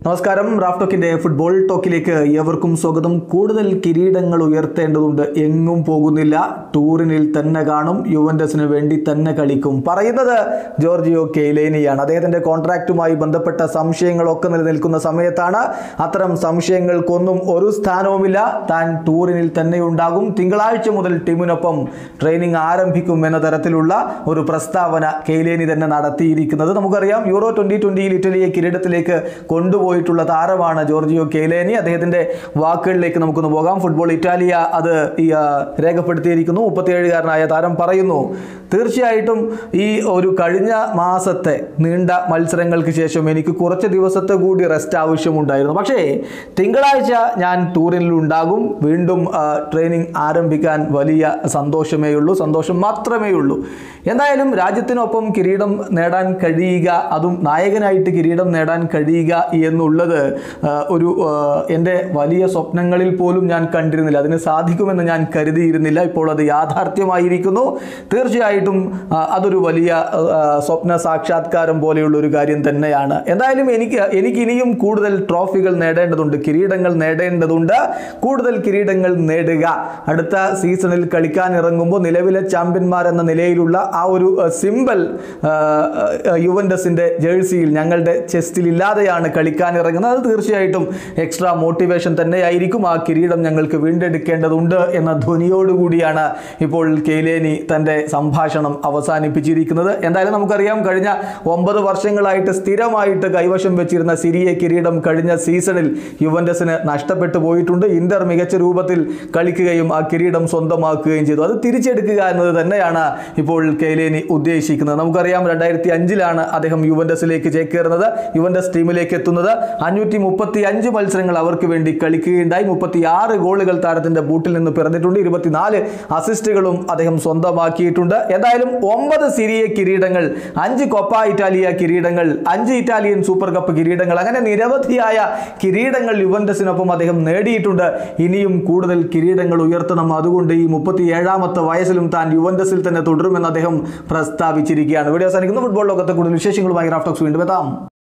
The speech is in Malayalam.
നമസ്കാരം റാഫ് ടോക്കിന്റെ ഫുട്ബോൾ ടോക്കിലേക്ക് ഏവർക്കും സ്വാഗതം കൂടുതൽ കിരീടങ്ങൾ ഉയർത്തേണ്ടതുണ്ട് എങ്ങും പോകുന്നില്ല ടൂറിനിൽ തന്നെ കാണും യുവന്റസിന് വേണ്ടി തന്നെ കളിക്കും പറയുന്നത് ജോർജിയോ കെയ്ലേനിയാണ് അദ്ദേഹത്തിന്റെ കോൺട്രാക്റ്റുമായി ബന്ധപ്പെട്ട സംശയങ്ങളൊക്കെ നിലനിൽക്കുന്ന സമയത്താണ് അത്തരം സംശയങ്ങൾക്കൊന്നും ഒരു സ്ഥാനവുമില്ല താൻ ടൂറിനിൽ തന്നെ ഉണ്ടാകും തിങ്കളാഴ്ച മുതൽ ടീമിനൊപ്പം ട്രെയിനിങ് ആരംഭിക്കും എന്ന തരത്തിലുള്ള ഒരു പ്രസ്താവന കെയ്ലേനി തന്നെ നടത്തിയിരിക്കുന്നത് നമുക്കറിയാം യൂറോ ട്വന്റി ട്വന്റിയിൽ ഇറ്റലിയെ കിരീടത്തിലേക്ക് കൊണ്ടുപോയിട്ടുള്ള താരമാണ് ജോർജിയോ കെയ്ലേനി അദ്ദേഹത്തിന്റെ വാക്കുകളിലേക്ക് നമുക്കൊന്ന് പോകാം ഫുട്ബോൾ ഇറ്റാലിയ അത് ഈ, ആ, രേഖപ്പെടുത്തിയിരിക്കുന്നു മുപ്പത്തിയേഴുകാരനായ താരം പറയുന്നു തീർച്ചയായിട്ടും ഈ ഒരു കഴിഞ്ഞ മാസത്തെ നീണ്ട മത്സരങ്ങൾക്ക് ശേഷം എനിക്ക് കുറച്ച് ദിവസത്തെ കൂടി റെസ്റ്റ് ആവശ്യമുണ്ടായിരുന്നു പക്ഷേ തിങ്കളാഴ്ച ഞാൻ ടൂറിൽ ഉണ്ടാകും വീണ്ടും ആ, ട്രെയിനിങ് ആരംഭിക്കാൻ വലിയ സന്തോഷമേ ഉള്ളൂ സന്തോഷം മാത്രമേ ഉള്ളൂ എന്തായാലും രാജ്യത്തിനൊപ്പം കിരീടം നേടാൻ കഴിയുക അതും നായകനായിട്ട് കിരീടം നേടാൻ കഴിയുക എന്നുള്ളത് ആ, ഒരു ആ, എൻ്റെ വലിയ സ്വപ്നങ്ങളിൽ പോലും ഞാൻ കണ്ടിരുന്നില്ല അതിന് സാധിക്കുമെന്ന് ഞാൻ കരുതിയിരുന്നില്ല ഇപ്പോൾ അത് യാഥാർത്ഥ്യമായിരിക്കുന്നു തീർച്ചയായിട്ടും ആ, അതൊരു വലിയ ആ, സ്വപ്ന സാക്ഷാത്കാരം പോലെയുള്ള ഒരു കാര്യം തന്നെയാണ് എന്തായാലും എനിക്ക് എനിക്ക് ഇനിയും കൂടുതൽ ട്രോഫികൾ നേടേണ്ടതുണ്ട് കിരീടങ്ങൾ നേടേണ്ടതുണ്ട് കൂടുതൽ കിരീടങ്ങൾ നേടുക അടുത്ത സീസണിൽ കളിക്കാൻ ഇറങ്ങുമ്പോൾ നിലവിലെ ചാമ്പ്യന്മാർ എന്ന നിലയിലുള്ള ആ ഒരു സിമ്പൽ യുവൻഡസിന്റെ ജേഴ്സിയിൽ ഞങ്ങളുടെ ചെസ്റ്റിൽ ഇല്ലാതെയാണ് കളിക്കാൻ ഇറങ്ങുന്നത് അത് തീർച്ചയായിട്ടും എക്സ്ട്രാ മോട്ടിവേഷൻ തന്നെയായിരിക്കും ആ കിരീടം ഞങ്ങൾക്ക് വീണ്ടെടുക്കേണ്ടതുണ്ട് എന്ന ധ്വനിയോടുകൂടിയാണ് ഇപ്പോൾ കെയ്ലേനി തൻ്റെ സംഭാഷണം അവസാനിപ്പിച്ചിരിക്കുന്നത് എന്തായാലും നമുക്കറിയാം കഴിഞ്ഞ ഒമ്പത് വർഷങ്ങളായിട്ട് സ്ഥിരമായിട്ട് കൈവശം വെച്ചിരുന്ന സിരിയെ കിരീടം കഴിഞ്ഞ സീസണിൽ യുവൻഡസിന് നഷ്ടപ്പെട്ടു പോയിട്ടുണ്ട് ഇന്റർ മികച്ച രൂപത്തിൽ കളിക്കുകയും ആ കിരീടം സ്വന്തമാക്കുകയും ചെയ്തു അത് തിരിച്ചെടുക്കുക എന്നത് തന്നെയാണ് ഇപ്പോൾ കെയ്ലേനി ഉദ്ദേശിക്കുന്നത് നമുക്കറിയാം രണ്ടായിരത്തി അഞ്ചിലാണ് അദ്ദേഹം യുവൻഡസിലേക്ക് ചേക്കേറുന്നത് യുവൻഡസ് ടീമിലേക്ക് എത്തുന്നത് അഞ്ഞൂറ്റി മുപ്പത്തി അഞ്ച് മത്സരങ്ങൾ അവർക്ക് വേണ്ടി കളിക്കുകയുണ്ടായി മുപ്പത്തി ആറ് ഗോളുകൾ താരത്തിന്റെ ബൂട്ടിൽ നിന്ന് പിറന്നിട്ടുണ്ട് ഇരുപത്തിനാല് അസിസ്റ്റുകളും അദ്ദേഹം സ്വന്തമാക്കിയിട്ടുണ്ട് എന്തായാലും ഒമ്പത് സിരിയ കിരീടങ്ങൾ അഞ്ച് കൊപ്പ ഇറ്റാലിയ കിരീടങ്ങൾ അഞ്ച് ഇറ്റാലിയൻ സൂപ്പർ കപ്പ് കിരീടങ്ങൾ അങ്ങനെ നിരവധിയായ കിരീടങ്ങൾ യുവൻഡസിനൊപ്പം അദ്ദേഹം നേടിയിട്ടുണ്ട് ഇനിയും കൂടുതൽ കിരീടങ്ങൾ ഉയർത്തണം അതുകൊണ്ട് ഈ മുപ്പത്തി ഏഴാമത്തെ വയസ്സിലും താൻ യുവൻഡസിൽ തന്നെ തുടരുമെന്ന് അദ്ദേഹം പ്രസ്താവിച്ചിരിക്കുകയാണ് വീഡിയോ അവസാനിക്കുന്നു ഫുട്ബോൾ ലോകത്തെ കൂടുതൽ വിശേഷങ്ങളുമായി റാഫ്റ്റോക്സ് വീണ്ടും എത്താം